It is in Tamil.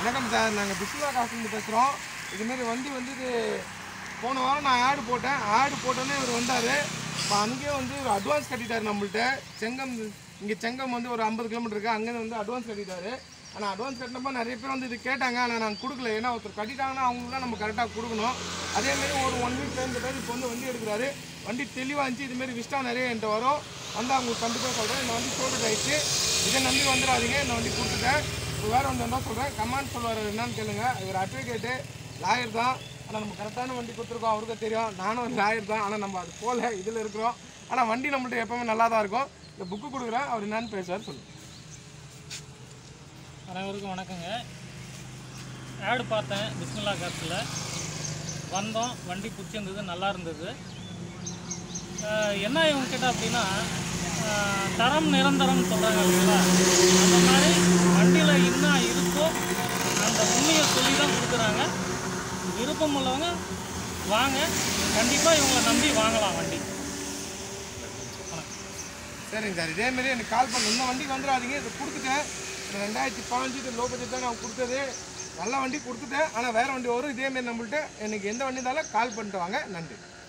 வணக்கம் சார் நாங்கள் பிஸ்வா காசுலேருந்து பேசுகிறோம் இதுமாரி வண்டி வந்து இது போன வாரம் நான் ஆடு போட்டேன் ஆடு போட்டோன்னே இவர் வந்தார் இப்போ அங்கேயே வந்து ஒரு அட்வான்ஸ் கட்டிட்டார் நம்மள்ட்ட செங்கம் இங்கே செங்கம் வந்து ஒரு ஐம்பது கிலோமீட்டர் இருக்குது அங்கேருந்து வந்து அட்வான்ஸ் கட்டிட்டாரு ஆனால் அட்வான்ஸ் கட்டினப்போ நிறைய பேர் வந்து இது கேட்டாங்க ஆனால் நாங்கள் கொடுக்கல ஏன்னா ஒருத்தர் கட்டிட்டாங்கன்னா அவங்களுக்கு நம்ம கரெக்டாக கொடுக்கணும் அதேமாரி ஒரு ஒன் வீக் டைம் கிட்ட இப்போ வந்து வண்டி எடுக்கிறாரு வண்டி தெளிவாக இருந்துச்சு இதுமாரி விஸ்டா நிறைய என்கிட்ட வரும் வந்து அவங்களுக்கு கண்டிப்பாக சொல்கிறேன் இந்த வண்டி சோல்டு ஆயிடுச்சு இதை நம்பி வந்துடாதீங்க இந்த வண்டி கொடுத்துட்டேன் இப்போ வேறு ஒன்று என்ன சொல்கிறேன் கமாண்ட் சொல்வார் என்னன்னு கேளுங்க இவர் அட்வொகேட்டு லாயர் தான் ஆனால் நம்ம கரெக்டான வண்டி கொடுத்துருக்கோம் அவருக்கு தெரியும் நானும் ஒரு லாயர் தான் ஆனால் நம்ம அது போல இதில் இருக்கிறோம் ஆனால் வண்டி நம்மள்ட்ட எப்பவுமே நல்லா தான் இருக்கும் இந்த புக்கு கொடுக்குறேன் அவர் என்னன்னு பேசுவார் சொல்லுங்கள் அனைவருக்கும் வணக்கங்க ஆடு பார்த்தேன் பிஸ்மில்லா காசில் வந்தோம் வண்டி பிடிச்சிருந்தது நல்லா இருந்தது ஆஹ் என்ன இவங்க கிட்ட அப்படின்னா ஆஹ் தரம் நிரந்தரம் சொல்கிறாங்க இல்லைங்களா அந்த மாதிரி வண்டியில் என்ன இருக்கோ அந்த உண்மையை சொல்லி தான் கொடுக்குறாங்க விருப்பம் உள்ளவங்க வாங்க கண்டிப்பாக இவங்களை நம்பி வாங்கலாம் வண்டி வணக்கம் சரிங்க சார் இதேமாரி எனக்கு கால் பண்ண இந்த வண்டிக்கு வந்துடாதீங்க இதை கொடுத்துட்டேன் இந்த ரெண்டாயிரத்தி பதினஞ்சு இது லோ பட்ஜெட் தான் நான் கொடுத்தது நல்ல வண்டி கொடுத்துட்டேன் ஆனால் வேறு வண்டி வரும் இதேமாரி நம்மள்ட்ட எனக்கு எந்த வண்டி இருந்தாலும் கால் பண்ணிட்டு வாங்க நன்றி